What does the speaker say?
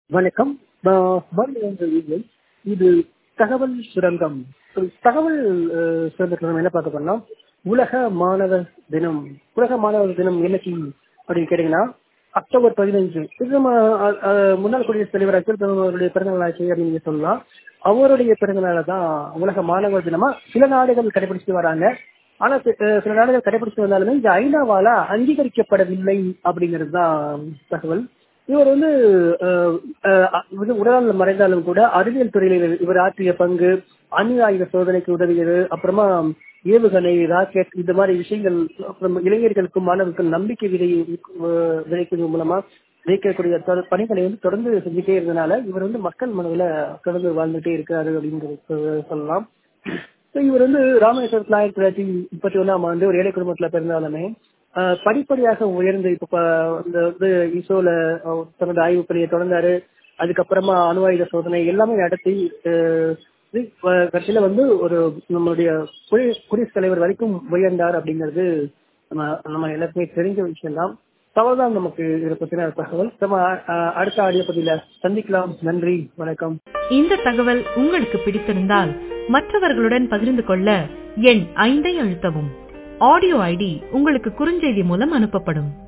வணக்கம் நான் மருந்துவந்த விஜய் இது தகவல் சுரங்கம் தகவல் அஹ், சுரங்கத்தில் நம்ம என்ன பார்க்க போறோம்னா உலக மாணவர் தினம் உலக மாணவர் தினம் என்னைக்கு அப்படின்னு கேட்டீங்கன்னா அக்டோபர் பதினஞ்சு இது நம்ம அஹ், அஹ், முன்னாள் குடியரசுத் தலைவர் அப்துல் கலாம் அவருடைய பிறந்த நாளாச்சு அப்படின்னு நீங்க சொல்லலாம் அவருடைய பிறந்த நாளை தான் உலக மாணவர் தினமா சில நாடுகள் கடைபிடிச்சிட்டு வராங்க ஆனா சி- அஹ், சில நாடுகள் கடைபிடிச்சிட்டு வந்தாலுமே இந்த ஐநாவால அங்கீகரிக்கப்படவில்லை அப்படிங்கிறது தான் தகவல் இவர் வந்து அஹ், அஹ், இது உடல்நலம் மறைந்தாலும் கூட அறிவியல் துறையில் இவர் ஆற்றிய பங்கு அணு ஆயுத சோதனைக்கு உதவியது அப்புறமா ஏவுகணை ராக்கெட் இந்த மாதிரி விஷயங்கள் அப்புறம் இளைஞர்களுக்கும் மாணவர்களுக்கும் நம்பிக்கை விதை அஹ், விதைக்கிறது மூலமா விதைக்கக்கூடிய தொ- பணிகளை வந்து தொடர்ந்து செஞ்சுட்டே இருந்தனால இவர் வந்து மக்கள் மனதில் தொடர்ந்து வாழ்ந்துட்டே இருக்காரு அப்படின்றது சொ- சொல்லலாம் So, இவர் வந்து ராமேஸ்வரத்தில் ஆயிரத்தி தொள்ளாயிரத்தி முப்பத்தி ஒண்ணாம் ஆண்டு ஒரு ஏழை குடும்பத்துல பிறந்தாலுமே ஆஹ், படிப்படியாக உயர்ந்து இப்ப ப- இந்த வந்து இசோல அஹ், தன்னோட ஆய்வு பணியை தொடர்ந்தாரு அதுக்கப்புறமா அணு ஆயுத சோதனை எல்லாமே நடத்தி ஆஹ், இது, அஹ், கடைசியில வந்து ஒரு நம்மளுடைய குடி- குடியரசுத் தலைவர் வரைக்கும் உயர்ந்தார் அப்படிங்கிறது நம்ம நம்ம எல்லாருக்குமே தெரிஞ்ச விஷயம் தான் தவறுதான் நமக்கு இதை பத்தின தகவல் நம்ம அஹ், அடுத்த ஆடியோ பதில சந்திக்கலாம் நன்றி வணக்கம் இந்த தகவல் உங்களுக்கு பிடித்திருந்தால் மற்றவர்களுடன் பகிர்ந்து கொள்ள எண் ஐந்தை அழுத்தவும் ஆடியோ ஐடி உங்களுக்கு குறுஞ்செய்தி மூலம் அனுப்பப்படும்